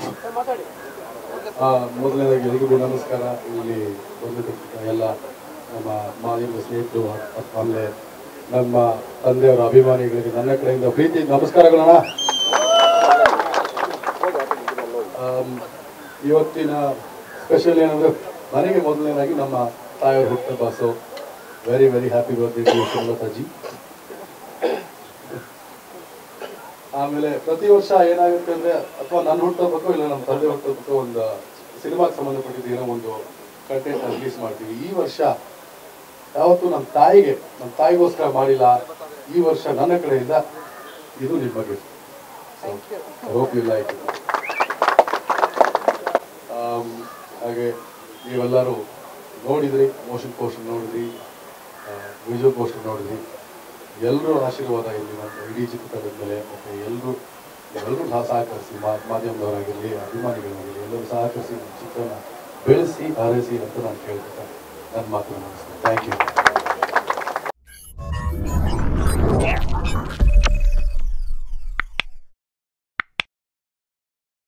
ಆ, ಮೊದಲನೇದಾಗಿ ಎಲ್ರಿಗೂ ನಮಸ್ಕಾರ ಇಲ್ಲಿ ಬಂದಿರ್ತಕ್ಕಂಥ ಎಲ್ಲ ನಮ್ಮ ಮಾಧ್ಯಮ ಸ್ನೇಹಿತರು ಆಮೇಲೆ ನಮ್ಮ ತಂದೆಯವರ ಅಭಿಮಾನಿಗಳಿಗೆ ನನ್ನ ಕಡೆಯಿಂದ ಪ್ರೀತಿ ನಮಸ್ಕಾರಗಳಣ್ಣ ಆಮ್, ಇವತ್ತಿನ ಸ್ಪೆಷಲ್ ಏನಂದ್ರೆ ನನಗೆ ಮೊದಲನೇದಾಗಿ ನಮ್ಮ ತಾಯಿಯವ್ರ ಹುಟ್ಟುಹಬ್ಬ so very very happy birthday to ಸುಮಲತಾಜಿ ಆಮೇಲೆ ಪ್ರತಿ ವರ್ಷ ಏನಾಗುತ್ತೆ ಅಂದ್ರೆ ಅಥವಾ ನನ್ನ ಹುಟ್ಟುಹಬ್ಬಕ್ಕೂ ಇಲ್ಲ ನಮ್ಮ ತಂದೆ ಹುಟ್ಟುಹಬ್ಬಕ್ಕೂ ಒಂದು ಸಿನಿಮಾಗೆ ಸಂಬಂಧಪಟ್ಟಿದ್ದು ಏನೋ ಒಂದು ಕಂಟೆಂಟ್ ರಿಲೀಸ್ ಮಾಡ್ತೀವಿ ಈ ವರ್ಷ ಯಾವತ್ತೂ ನಮ್ಮ ತಾಯಿಗೆ ನಮ್ಮ ತಾಯಿಗೋಸ್ಕರ ಮಾಡಿಲ್ಲ ಈ ವರ್ಷ ನನ್ನ ಕಡೆಯಿಂದ ಇದು ನಿಮ್ಮ ಬಗ್ಗೆ ಹೋಪ್ ಯು ಲೈಕ್ ಹಾಗೆ ನೀವೆಲ್ಲರೂ ನೋಡಿದ್ರಿ ಮೋಷನ್ ಪೋಸ್ಟರ್ ನೋಡಿದ್ರಿ ವಿಜುವಲ್ ಪೋಸ್ಟರ್ ನೋಡಿದ್ರಿ ಎಲ್ಲರೂ ಆಶೀರ್ವಾದ ಇಲ್ಲಿ ನಮ್ಮ ಇಡೀ ಚಿತ್ರತಂಡದ ಮೇಲೆ ಮತ್ತು ಎಲ್ಲರೂ ಎಲ್ಲರೂ ಸಹ ಸಹಕರಿಸಿ ಮಾ ಮಾಧ್ಯಮದವರಾಗಿರಲಿ ಅಭಿಮಾನಿಗಳಾಗಿರಲಿ ಎಲ್ಲರೂ ಸಹಕರಿಸಿ ನಮ್ಮ ಚಿತ್ರನ ಬೆಳೆಸಿ ಹಾರೈಸಿ ಅಂತ ನಾನು ಕೇಳ್ತೇನೆ ನನ್ನ ಮಾತನ್ನು ಮುಗಿಸ್ತೇನೆ ಥ್ಯಾಂಕ್ ಯು